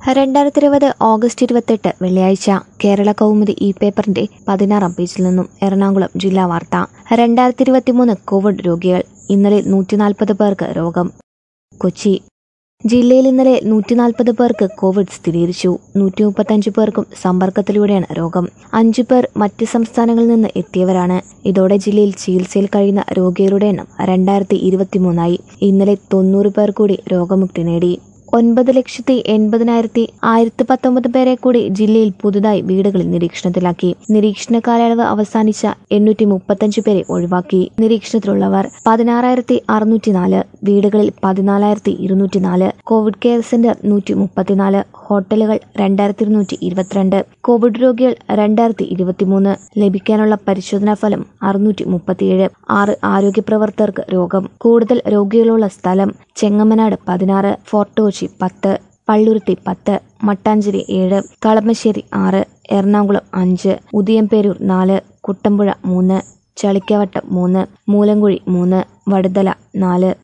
രണ്ടായിരത്തി ഇരുപത് ഓഗസ്റ്റ് ഇരുപത്തെട്ട് വെള്ളിയാഴ്ച കേരള കൗമുദി ഇ പേപ്പറിന്റെ പതിനാറാം പേജിൽ നിന്നും എറണാകുളം ജില്ലാ വാർത്ത രണ്ടായിരത്തി ഇരുപത്തിമൂന്ന് കോവിഡ് രോഗികൾ ഇന്നലെ നൂറ്റിനാൽപ്പത് പേർക്ക് രോഗം കൊച്ചി ജില്ലയിൽ ഇന്നലെ നൂറ്റിനാൽപ്പത് പേർക്ക് കോവിഡ് സ്ഥിരീകരിച്ചു നൂറ്റി മുപ്പത്തഞ്ച് പേർക്കും സമ്പർക്കത്തിലൂടെയാണ് രോഗം അഞ്ചു പേർ മറ്റ് സംസ്ഥാനങ്ങളിൽ നിന്ന് എത്തിയവരാണ് ഇതോടെ ജില്ലയിൽ ചികിത്സയിൽ കഴിയുന്ന രോഗികളുടെ എണ്ണം രണ്ടായിരത്തി ഇരുപത്തിമൂന്നായി ഇന്നലെ തൊണ്ണൂറ് പേർ കൂടി രോഗമുക്തി നേടി ഒൻപത് ലക്ഷത്തി എൺപതിനായിരത്തി ആയിരത്തി പത്തൊമ്പത് പേരെ കൂടി ജില്ലയിൽ പുതുതായി വീടുകളിൽ നിരീക്ഷണത്തിലാക്കി നിരീക്ഷണ കാലയളവ് അവസാനിച്ച എണ്ണൂറ്റി മുപ്പത്തഞ്ച് പേരെ ഒഴിവാക്കി നിരീക്ഷണത്തിലുള്ളവർ പതിനാറായിരത്തി അറുന്നൂറ്റിനാല് വീടുകളിൽ പതിനാലായിരത്തി ഇരുന്നൂറ്റിനാല് കോവിഡ് കെയർ സെന്റർ നൂറ്റി മുപ്പത്തിനാല് ഹോട്ടലുകൾ രണ്ടായിരത്തി ഇരുന്നൂറ്റി ഇരുപത്തിരണ്ട് കോവിഡ് രോഗികൾ രണ്ടായിരത്തി ഇരുപത്തിമൂന്ന് ലഭിക്കാനുള്ള പരിശോധനാ ഫലം അറുന്നൂറ്റി മുപ്പത്തിയേഴ് ആറ് ആരോഗ്യ പ്രവർത്തകർക്ക് രോഗം കൂടുതൽ രോഗികളുള്ള സ്ഥലം ചെങ്ങമനാട് പതിനാറ് ഫോർട്ട് കൊച്ചി പത്ത് പള്ളുരുത്തി പത്ത് മട്ടാഞ്ചേരി ഏഴ് കളമശ്ശേരി ആറ് എറണാകുളം അഞ്ച് ഉദിയംപേരൂർ നാല് കുട്ടമ്പുഴ മൂന്ന് ചളിക്കവട്ടം മൂന്ന് മൂലങ്കുഴി മൂന്ന് വടുതല നാല്